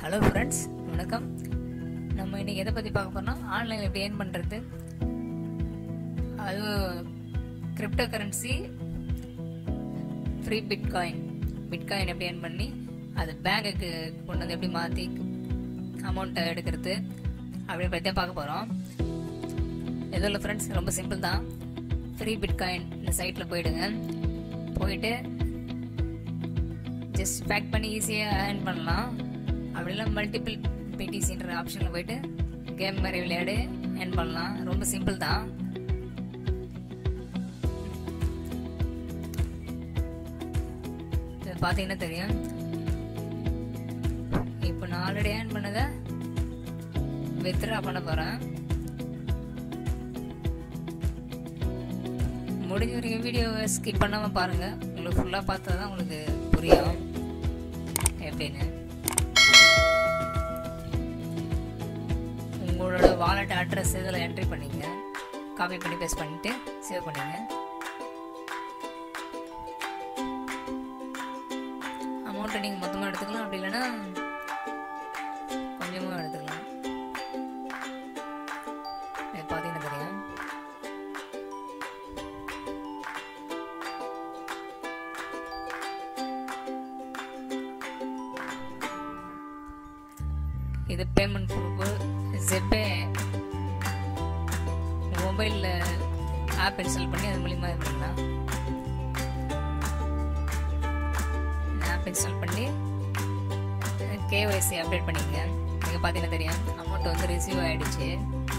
hello friends வணக்கம் நம்ம இன்னைக்கு எதை பற்றி பார்க்க போறோம்னா ஆன்லைனில் எப்படி ஏர்ன் பண்ணுறது அது crypto currency free bitcoin bitcoin எப்படி ஏர்ன் பண்ணி அது பேங்குக்கு கொண்டு வந்து எப்படி மாற்றி அமௌண்ட்டை எடுக்கிறது அப்படி பற்றி தான் பார்க்க போகிறோம் எதுவும் இல்லை ஃப்ரெண்ட்ஸ் ரொம்ப சிம்பிள் தான் ஃப்ரீ பிட்காயின் இந்த சைட்டில் போயிடுங்க போயிட்டு ஜஸ்ட் பேக் பண்ணி ஈஸியாக ஏர்ன் பண்ணலாம் அப்படி இல்லை மல்டிபிள் பிடிசின்ற ஆப்ஷனில் போயிட்டு கேம் மாதிரி விளையாடு ஏர்ன் பண்ணலாம் ரொம்ப சிம்பிள் தான் இது பார்த்தீங்கன்னா தெரியும் இப்போ நான் ஆல்ரெடி ஏர்ன் பண்ணதை வித்ரா பண்ண போகிறேன் முடிஞ்ச வரைக்கும் வீடியோவை ஸ்கிப் பண்ணாமல் பாருங்கள் உங்களுக்கு ஃபுல்லாக பார்த்தா தான் உங்களுக்கு புரியும் எப்படின்னு உங்களோட வாலெட் அட்ரஸ் இதில் என்ட்ரி பண்ணிங்க காப்பி பண்ணி பேஸ்ட் பண்ணிட்டு சேவ் பண்ணிங்க அமௌண்ட்டை நீங்கள் மொத்தமாக எடுத்துக்கலாம் அப்படி இல்லைன்னா கொஞ்சமாக எடுத்துக்கலாம் இது பார்த்தீங்கன்னா தெரியும் இது பேமெண்ட் ப்ரூஃப் ஜெப்பே மொபைலில் ஆப் இன்ஸ்டால் பண்ணி அது மூலியமாக இது பண்ணலாம் ஆப் இன்ஸ்டால் பண்ணி கேஒய்சி அப்டேட் பண்ணிக்கங்க நீங்கள் பார்த்தீங்கன்னா தெரியும் அமௌண்ட் வந்து ரிசீவ் ஆகிடுச்சு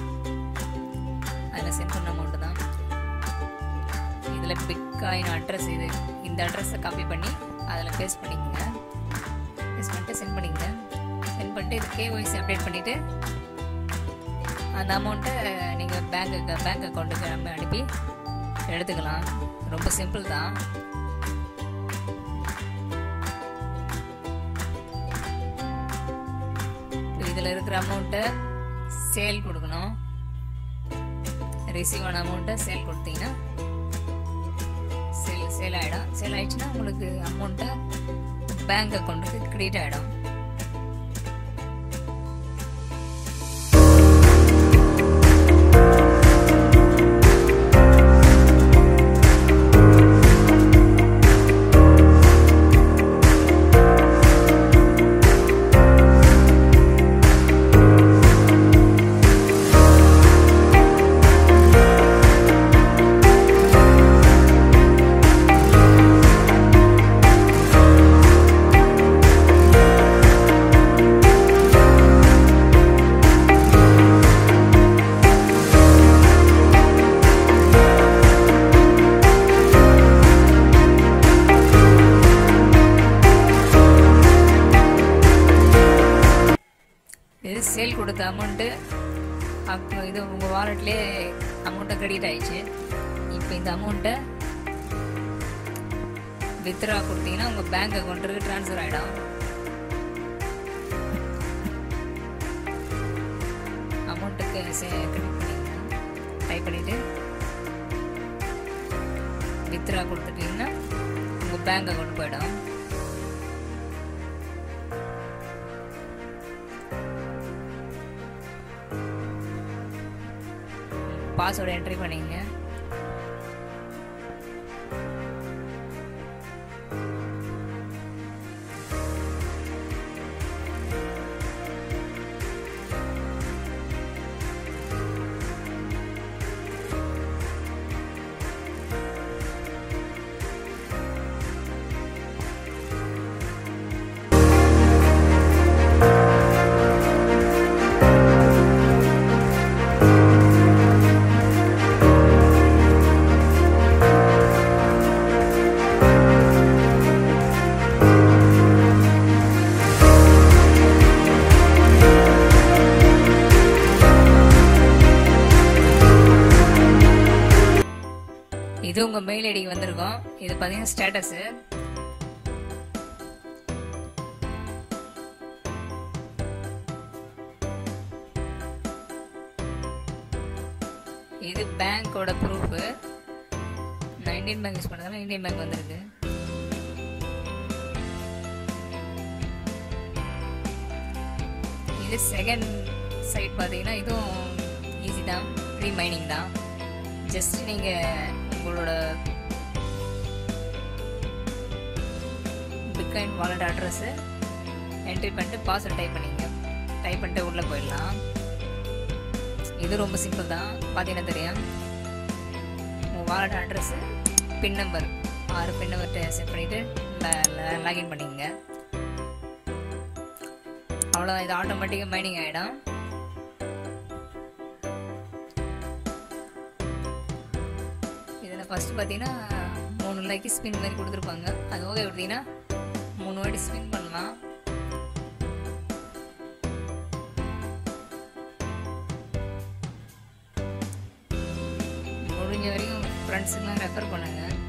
அதில் சென்ட் பண்ண அமௌண்ட்டு தான் இதில் பிட்காயின் அட்ரஸ் இது இந்த அட்ரஸை காப்பி பண்ணி அதில் பேஸ்ட் பண்ணிக்கோங்க பேஸ்ட் பண்ணிட்டு சென்ட் பண்ணிக்கங்க சென்ட் பண்ணிட்டு இது கேஒய்சி அப்டேட் பண்ணிவிட்டு அந்த அமௌண்ட்டை நீங்கள் பேங்க்கு பேங்க் அக்கௌண்ட்டுக்கு நம்ம அனுப்பி எடுத்துக்கலாம் ரொம்ப சிம்பிள் தான் இதில் இருக்கிற அமௌண்ட்டை சேல் கொடுக்கணும் ரிசீவ் ஆன அமௌண்ட்டை சேல் கொடுத்தீங்கன்னா சேல் சேல் ஆகிடும் சேல் ஆயிடுச்சுன்னா உங்களுக்கு அமௌண்ட்டை பேங்க் அக்கௌண்ட்டுக்கு கிரெடிட் ஆகிடும் இது சேல் கொடுத்த அமௌண்ட்டு அப்போ இது உங்கள் வாலெட்லேயே அமௌண்ட்டை கிரெடிட் ஆயிடுச்சு இப்போ இந்த அமௌண்ட்டை வித்ரா கொடுத்தீங்கன்னா உங்கள் பேங்க் அக்கௌண்ட்டுக்கு ட்ரான்ஸ்ஃபர் ஆகிடும் அமௌண்ட்டுக்கு கிரெடிட் பண்ணிங்க டைப் பண்ணிவிட்டு வித்ரா கொடுத்துட்டீங்கன்னா உங்கள் பேங்க் அக்கௌண்ட் போயிடும் பாஸ்வேர்டு என்ட்ரி பண்ணிங்க இது உங்க மெயில் ஐடிக்கு வந்திருக்கும் இது பாத்தீங்கன்னா ஸ்டேட்டஸ் இது பேங்கோட ப்ரூஃப் நான் இந்தியன் பேங்க் யூஸ் பண்ணதால இந்தியன் பேங்க் வந்திருக்கு இது செகண்ட் சைட் பார்த்தீங்கன்னா இதுவும் ஈஸி தான் ப்ரீ மைனிங் தான் ஜஸ்ட் நீங்கள் உங்களோட பிட்காயின் வாலெட் அட்ரஸு என்ட்ரி பண்ணிட்டு பாஸ்வேர்ட் டைப் பண்ணிங்க டைப் பண்ணிட்டு உள்ளே போயிடலாம் இது ரொம்ப சிம்பிள் தான் பார்த்தீங்கன்னா தெரியும் உங்கள் வாலெட் அட்ரஸு பின் நம்பர் ஆறு பின் நம்பர்கிட்ட செட் பண்ணிவிட்டு லாகின் பண்ணிக்கங்க அவ்வளோதான் இது ஆட்டோமேட்டிக்காக மைனிங் ஆகிடும் இதில் ஃபஸ்ட்டு பார்த்தீங்கன்னா மூணு லைக்கு ஸ்பின் மாதிரி கொடுத்துருப்பாங்க அது ஓகே கொடுத்தீங்கன்னா மூணு வாட்டி ஸ்பின் பண்ணலாம் முடிஞ்ச வரைக்கும் ஃப்ரெண்ட்ஸுக்கெலாம் ரெஃபர் பண்ணுங்கள்